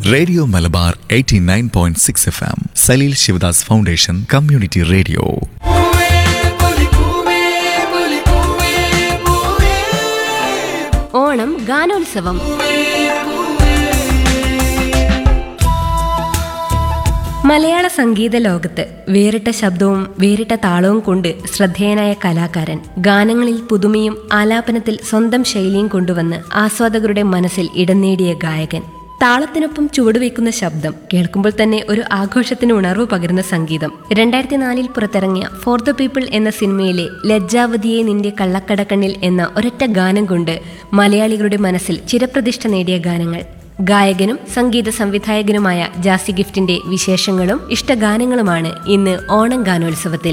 radio Malabar 89.6 point six F M Saleel Sivadas foundation community radio Onam ഗാനോത്സവം മലയാള സംഗീത ലോകത്ത് വേറിട്ട ശബ്ദവും വേറിട്ട താളവും കൊണ്ട് ശ്രദ്ധേയനായ കലാകാരൻ ഗാനങ്ങളിൽ പുതുമയും ആലാപനത്തിൽ സ്വന്തം ശൈലിയും കൊണ്ടുവന്ന് ആസ്വാദകരുടെ മനസ്സിൽ ഇടം നേടിയ ഗായകൻ താളത്തിനൊപ്പം ചുവടുവെക്കുന്ന ശബ്ദം കേൾക്കുമ്പോൾ തന്നെ ഒരു ആഘോഷത്തിന് ഉണർവ് പകരുന്ന സംഗീതം രണ്ടായിരത്തി നാലിൽ പുറത്തിറങ്ങിയ ഫോർ ദ പീപ്പിൾ എന്ന സിനിമയിലെ ലജ്ജാവതിയെ നിന്റെ കള്ളക്കടക്കണ്ണിൽ എന്ന ഒരൊറ്റ ഗാനം കൊണ്ട് മലയാളികളുടെ മനസ്സിൽ ചിരപ്രതിഷ്ഠ നേടിയ ഗാനങ്ങൾ ഗായകനും സംഗീത സംവിധായകനുമായ ജാസി ഗിഫ്റ്റിന്റെ വിശേഷങ്ങളും ഇഷ്ടഗാനങ്ങളുമാണ് ഇന്ന് ഓണം ഗാനോത്സവത്തിൽ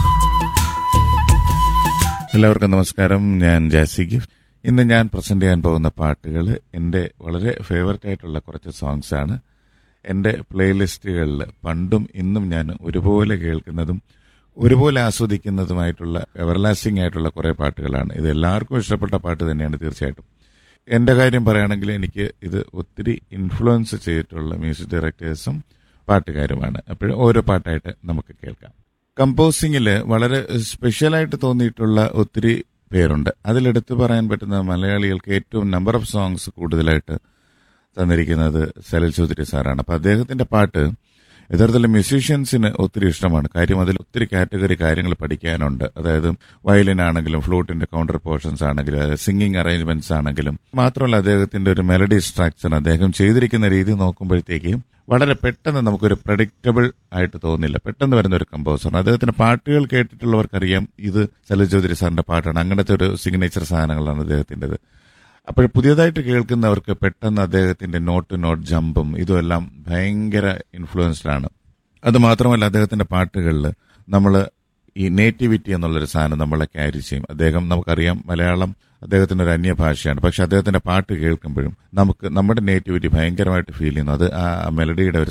എല്ലാവർക്കും നമസ്കാരം ഞാൻ ജാസി ഗിഫ്റ്റ് ഇന്ന് ഞാൻ പ്രസന്റ് ചെയ്യാൻ പോകുന്ന പാട്ടുകൾ എൻ്റെ വളരെ ഫേവററ്റ് ആയിട്ടുള്ള കുറച്ച് സോങ്സ് ആണ് എൻ്റെ പ്ലേലിസ്റ്റുകളിൽ പണ്ടും ഇന്നും ഞാൻ ഒരുപോലെ കേൾക്കുന്നതും ഒരുപോലെ ആസ്വദിക്കുന്നതുമായിട്ടുള്ള എവർലാസ്റ്റിംഗ് ആയിട്ടുള്ള കുറേ പാട്ടുകളാണ് ഇത് എല്ലാവർക്കും ഇഷ്ടപ്പെട്ട പാട്ട് തന്നെയാണ് തീർച്ചയായിട്ടും എൻ്റെ കാര്യം പറയുകയാണെങ്കിൽ എനിക്ക് ഇത് ഒത്തിരി ഇൻഫ്ലുവൻസ് ചെയ്തിട്ടുള്ള മ്യൂസിക് ഡയറക്ടേഴ്സും പാട്ടുകാരുമാണ് അപ്പോൾ ഓരോ പാട്ടായിട്ട് നമുക്ക് കേൾക്കാം കമ്പോസിങ്ങിൽ വളരെ സ്പെഷ്യലായിട്ട് തോന്നിയിട്ടുള്ള ഒത്തിരി പേരുണ്ട് അതിലെടുത്ത് പറയാൻ പറ്റുന്ന മലയാളികൾക്ക് ഏറ്റവും നമ്പർ ഓഫ് സോങ്സ് കൂടുതലായിട്ട് തന്നിരിക്കുന്നത് സലിൽ ചൗധരി സാറാണ് അപ്പൊ അദ്ദേഹത്തിന്റെ പാട്ട് യഥാർത്ഥത്തിൽ മ്യൂസീഷ്യൻസിന് ഒത്തിരി ഇഷ്ടമാണ് കാര്യം അതിൽ ഒത്തിരി കാറ്റഗറി കാര്യങ്ങൾ പഠിക്കാനുണ്ട് അതായത് വയലിൻ ആണെങ്കിലും ഫ്ലൂട്ടിന്റെ കൗണ്ടർ പോർഷൻസ് ആണെങ്കിലും അതായത് സിംഗിങ് അറേഞ്ച്മെന്റ്സ് ആണെങ്കിലും മാത്രമല്ല അദ്ദേഹത്തിന്റെ ഒരു മെലഡി സ്ട്രക്ചർ അദ്ദേഹം ചെയ്തിരിക്കുന്ന രീതി നോക്കുമ്പോഴത്തേക്കും വളരെ പെട്ടെന്ന് നമുക്കൊരു പ്രഡിക്റ്റബിൾ ആയിട്ട് തോന്നില്ല പെട്ടെന്ന് വരുന്ന ഒരു കമ്പോസർ അദ്ദേഹത്തിന്റെ പാട്ടുകൾ കേട്ടിട്ടുള്ളവർക്കറിയാം ഇത് സലിൽ ചൗധരി സാറിന്റെ പാട്ടാണ് അങ്ങനത്തെ ഒരു സിഗ്നേച്ചർ സാധനങ്ങളാണ് അദ്ദേഹത്തിൻ്റെത് അപ്പോൾ പുതിയതായിട്ട് കേൾക്കുന്നവർക്ക് പെട്ടെന്ന് അദ്ദേഹത്തിന്റെ നോട്ട് നോട്ട് ജമ്പും ഇതുമെല്ലാം ഭയങ്കര ഇൻഫ്ലുവൻസ്ഡ് ആണ് അത് മാത്രമല്ല അദ്ദേഹത്തിന്റെ പാട്ടുകളിൽ നമ്മൾ ഈ നേറ്റിവിറ്റി എന്നുള്ളൊരു സാധനം നമ്മളെ ക്യാരി ചെയ്യും അദ്ദേഹം നമുക്കറിയാം മലയാളം അദ്ദേഹത്തിന്റെ ഒരു അന്യഭാഷയാണ് പക്ഷെ അദ്ദേഹത്തിന്റെ പാട്ട് കേൾക്കുമ്പോഴും നമുക്ക് നമ്മുടെ നേറ്റിവിറ്റി ഭയങ്കരമായിട്ട് ഫീൽ ചെയ്യുന്നു അത് ആ മെലഡിയുടെ ഒരു